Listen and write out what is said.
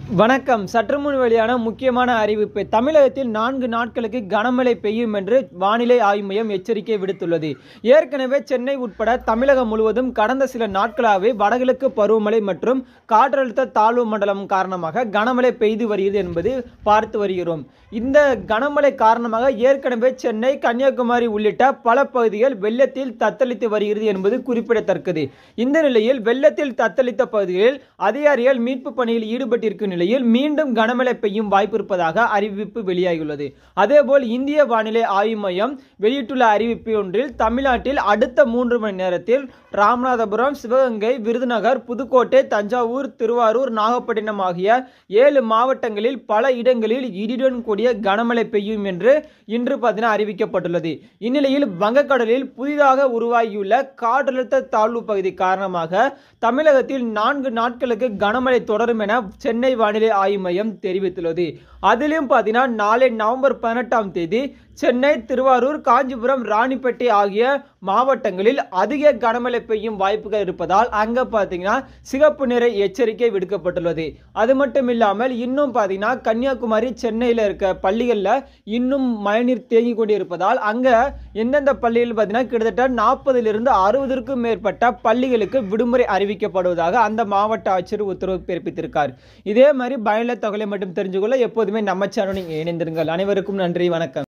வணக்கம் சற்று முன் வெளியான முக்கியமான அறிவிப்பு தமிழகத்தில் நான்கு நாட்களுக்கு கனமழை பெய்யும் என்று வானிலை ஆய்வு மையம் எச்சரிக்கை விடுத்துள்ளது ஏற்கனவே சென்னை உட்பட தமிழகம் முழுவதும் கடந்த சில நாட்களாகவே வடகிழக்கு பருவமழை மற்றும் காற்றழுத்த தாழ்வு மண்டலம் காரணமாக கனமழை பெய்து வருகிறது என்பது பார்த்து வருகிறோம் இந்த கனமழை காரணமாக ஏற்கனவே சென்னை கன்னியாகுமரி உள்ளிட்ட பல பகுதிகள் வெள்ளத்தில் தத்தளித்து வருகிறது என்பது குறிப்பிடத்தக்கது இந்த நிலையில் வெள்ளத்தில் தத்தளித்த பகுதிகளில் அதிகாரிகள் மீட்பு பணியில் ஈடுபட்டிருக்கும் நிலையில் மீண்டும் கனமழை பெய்யும் வாய்ப்பு இருப்பதாக அறிவிப்பு வெளியாகியுள்ளது அதேபோல் இந்திய வானிலை ஆய்வு மையம் வெளியிட்டுள்ள அறிவிப்பு ஒன்றில் தமிழ்நாட்டில் அடுத்த மூன்று மணி நேரத்தில் ராமநாதபுரம் சிவகங்கை விருதுநகர் புதுக்கோட்டை தஞ்சாவூர் திருவாரூர் நாகப்பட்டினம் ஆகிய ஏழு மாவட்டங்களில் பல இடங்களில் இடியுடன் கூடிய கனமழை பெய்யும் என்று இன்று பார்த்தீங்கன்னா அறிவிக்கப்பட்டுள்ளது இந்நிலையில் வங்கக்கடலில் புதிதாக உருவாகியுள்ள காற்றழுத்த தாழ்வு பகுதி காரணமாக தமிழகத்தில் நான்கு நாட்களுக்கு கனமழை தொடரும் என சென்னை வானிலை ஆய்வு மையம் தெரிவித்துள்ளது அதிலும் பார்த்தீங்கன்னா நாளை நவம்பர் பதினெட்டாம் தேதி சென்னை திருவாரூர் காஞ்சிபுரம் ராணிப்பேட்டை ஆகிய மாவட்டங்களில் அதிக கனமழை பெய்யும் வாய்ப்புகள் இருப்பதால் அங்கே பார்த்தீங்கன்னா சிகப்பு நிற எச்சரிக்கை விடுக்கப்பட்டுள்ளது அது மட்டும் இல்லாமல் இன்னும் பார்த்தீங்கன்னா கன்னியாகுமரி சென்னையில் இருக்க பள்ளிகளில் இன்னும் மழைநீர் தேங்கி கொண்டு இருப்பதால் அங்கே எந்தெந்த பள்ளிகள் பார்த்தீங்கன்னா கிட்டத்தட்ட நாற்பதிலிருந்து அறுபதற்கும் மேற்பட்ட பள்ளிகளுக்கு விடுமுறை அறிவிக்கப்படுவதாக அந்த மாவட்ட ஆட்சியர் உத்தரவு பிறப்பித்திருக்கார் இதே மாதிரி பயனுள்ள தகவலை மட்டும் தெரிஞ்சுக்கொள்ள எப்போதுமே நம்ம சேனல் நீங்கள் இணைந்திருங்கள் அனைவருக்கும் நன்றி வணக்கம்